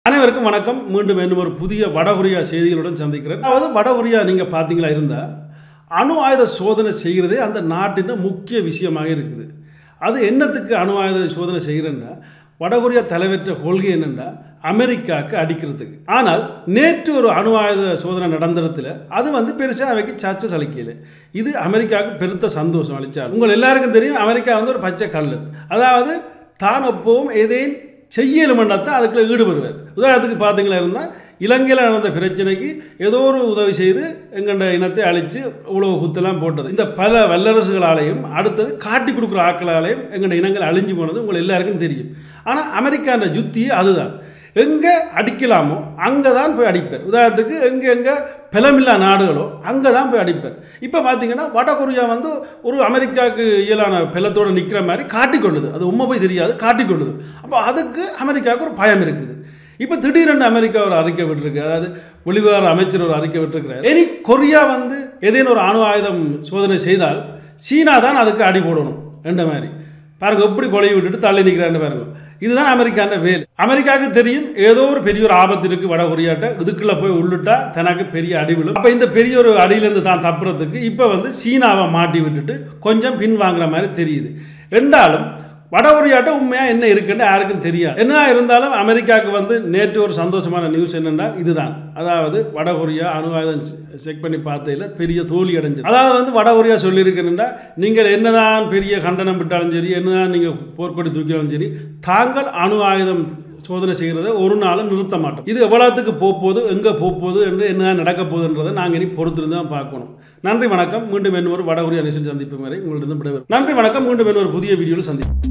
அனைவருக்கும் வணக்கம் மீண்டும் இன்னும் ஒரு புதிய வடகொரியா செய்திகளுடன் சந்திக்கிறேன் அதாவது வடகொரியா நீங்கள் பார்த்தீங்களா இருந்தால் அணு ஆயுத சோதனை செய்கிறதே அந்த நாட்டின் முக்கிய விஷயமாக இருக்குது அது என்னத்துக்கு அணு ஆயுத சோதனை செய்கிறேன்னா வடகொரியா தலைவற்ற கொள்கை என்னென்னா அமெரிக்காவுக்கு அடிக்கிறதுக்கு ஆனால் நேற்று ஒரு அணு ஆயுத சோதனை நடந்ததுல அது வந்து பெருசாக அவைக்கு சர்ச்சை சலிக்கல இது அமெரிக்காவுக்கு பெருத்த சந்தோஷம் அளிச்சார் உங்கள் எல்லாருக்கும் தெரியும் அமெரிக்கா வந்து ஒரு பச்சை கல்லன் அதாவது தான் எப்பவும் எதையும் செய்யலுமென்னா தான் அதுக்குள்ள ஈடுபடுவார் உதாரணத்துக்கு பார்த்தீங்களா இருந்தால் இலங்கையில் நடந்த பிரச்சனைக்கு ஏதோ ஒரு உதவி செய்து எங்கண்ட இனத்தை அழித்து உழவு குத்தெல்லாம் போட்டது இந்த பல வல்லரசுகளாலேயும் அடுத்தது காட்டி கொடுக்குற ஆட்களாலேயும் எங்கண்ட இனங்கள் அழிஞ்சு போனது உங்கள் எல்லாருக்கும் தெரியும் ஆனால் அமெரிக்கான்ற ஜுத்தியே அதுதான் எங்கே அடிக்கலாமோ அங்கே தான் போய் அடிப்பார் உதாரணத்துக்கு எங்கே எங்கே பலமில்லா நாடுகளோ அங்கே தான் போய் அடிப்பார் இப்போ பார்த்தீங்கன்னா வடகொரியா வந்து ஒரு அமெரிக்காவுக்கு இயலான பலத்தோடு நிற்கிற மாதிரி காட்டிக்கொள்ளுது அது உண்மை போய் தெரியாது காட்டிக்கொள்ளுது அப்போ அதுக்கு அமெரிக்காவுக்கு ஒரு பயம் இருக்குது இப்போ திடீரென்று அமெரிக்கா ஒரு அறிக்கை விட்டுருக்கு அதாவது வெளிவார அமைச்சர் ஒரு அறிக்கை விட்டுருக்கிறார் இனி கொரியா வந்து ஏதேனும் ஒரு அணு ஆயுதம் சோதனை செய்தால் சீனா தான் அதுக்கு அடி போடணும் என்ற மாதிரி பாருங்க எப்படி கொலையை விட்டுட்டு தள்ளி நிற்கிறான்னு பாருங்க இதுதான் அமெரிக்கான வேல் அமெரிக்காவுக்கு தெரியும் ஏதோ ஒரு பெரிய ஒரு ஆபத்து இருக்கு வட கொரியாட்ட இதுக்குள்ள போய் உள்ளிட்டா தனக்கு பெரிய அடி விழும் அப்ப இந்த பெரிய ஒரு அடியிலேருந்து தான் தப்புறதுக்கு இப்ப வந்து சீனாவை மாட்டி விட்டுட்டு கொஞ்சம் பின் வாங்குற மாதிரி தெரியுது என்றாலும் வட கொரியாட்ட உண்மையா என்ன இருக்குன்னு யாருக்கும் தெரியாது என்ன இருந்தாலும் அமெரிக்காவுக்கு வந்து நேற்று ஒரு சந்தோஷமான நியூஸ் என்னன்னா இதுதான் அதாவது வட கொரியா அணு ஆயுதம் செக் பண்ணி பார்த்ததில் பெரிய தோல்வி அடைஞ்சது அதாவது வந்து வட கொரியா சொல்லியிருக்கணுன்னா நீங்கள் என்னதான் பெரிய கண்டனம் விட்டாலும் சரி என்னதான் நீங்கள் போர்க்கொடி தூக்கினாலும் சரி தாங்கள் அணு ஆயுதம் சோதனை செய்கிறத ஒரு நாளும் நிறுத்த மாட்டோம் இது எவ்வளோத்துக்கு போகுது எங்கே போகுது என்று என்ன நடக்க போகுதுன்றதை நாங்கள் இனி பொறுத்திருந்து தான் பார்க்கணும் நன்றி வணக்கம் மீண்டும் இன்னொரு வடகொரியா நேசன் சந்திப்பு வரை உங்களிடம் விடைபெறும் நன்றி வணக்கம் மீண்டும் இன்னொரு புதிய வீடியோவில் சந்திப்போம்